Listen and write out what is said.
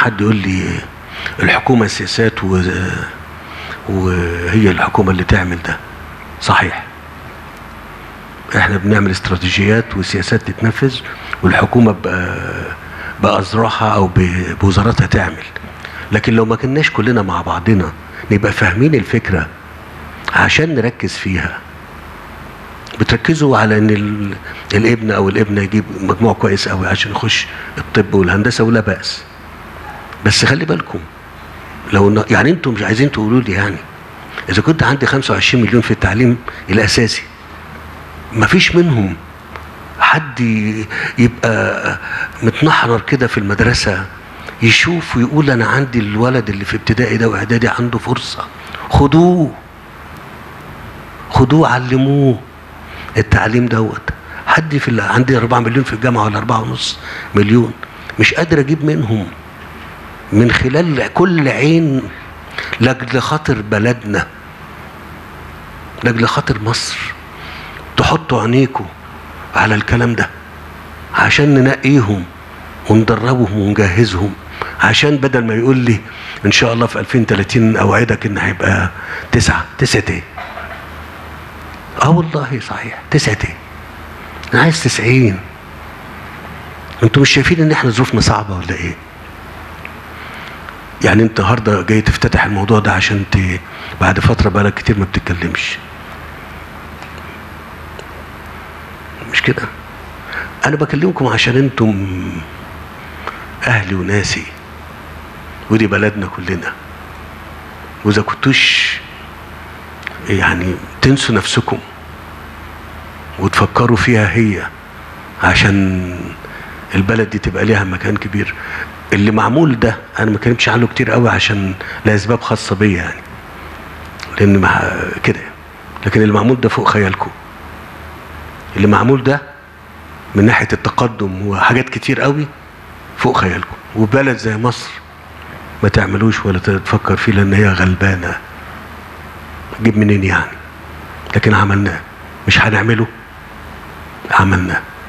حد يقول لي الحكومة سياسات و... وهي الحكومة اللي تعمل ده صحيح احنا بنعمل استراتيجيات وسياسات تتنفذ والحكومة ب- بأذرعها أو ب- بوزاراتها تعمل لكن لو ما كناش كلنا مع بعضنا نبقى فاهمين الفكرة عشان نركز فيها بتركزوا على ان ال- الابن او الابنه يجيب مجموع كويس قوي عشان يخش الطب والهندسه ولا باس بس خلي بالكم لو إن- يعني انتم مش عايزين تقولوا لي يعني اذا كنت عندي 25 مليون في التعليم الاساسي ما فيش منهم حد ي- يبقى متنحرر كده في المدرسه يشوف ويقول انا عندي الولد اللي في ابتدائي ده واعدادي عنده فرصه خدوه خدوه علموه التعليم دوت حد في ال- عندي 4 مليون في الجامعه ولا 4 ونص مليون مش قادر اجيب منهم من خلال كل عين لاجل خاطر بلدنا لاجل خاطر مصر تحطوا عينيكم على الكلام ده عشان ننقيهم وندربهم ونجهزهم عشان بدل ما يقول لي ان شاء الله في 2030 اوعدك ان هيبقى تسعه تسعه ايه؟ اه والله صحيح تسعه ايه؟ انا عايز تسعين انتوا مش شايفين ان احنا ظروفنا صعبه ولا ايه؟ يعني انت النهارده جاي تفتتح الموضوع ده عشان ت... بعد فتره بقالك كتير ما بتتكلمش مش كده انا بكلمكم عشان انتم اهلي وناسي ودي بلدنا كلنا واذا كنتوش يعني تنسوا نفسكم وتفكروا فيها هي عشان البلد دي تبقى ليها مكان كبير اللي معمول ده انا ما اتكلمتش عنه كتير قوي عشان لاسباب خاصه بيا يعني لان مع كده لكن اللي معمول ده فوق خيالكم اللي معمول ده من ناحيه التقدم وحاجات كتير قوي فوق خيالكم وبلد زي مصر ما تعملوش ولا تفكر فيه لان هي غلبانه جيب منين يعني لكن عملناه مش هنعمله عملناه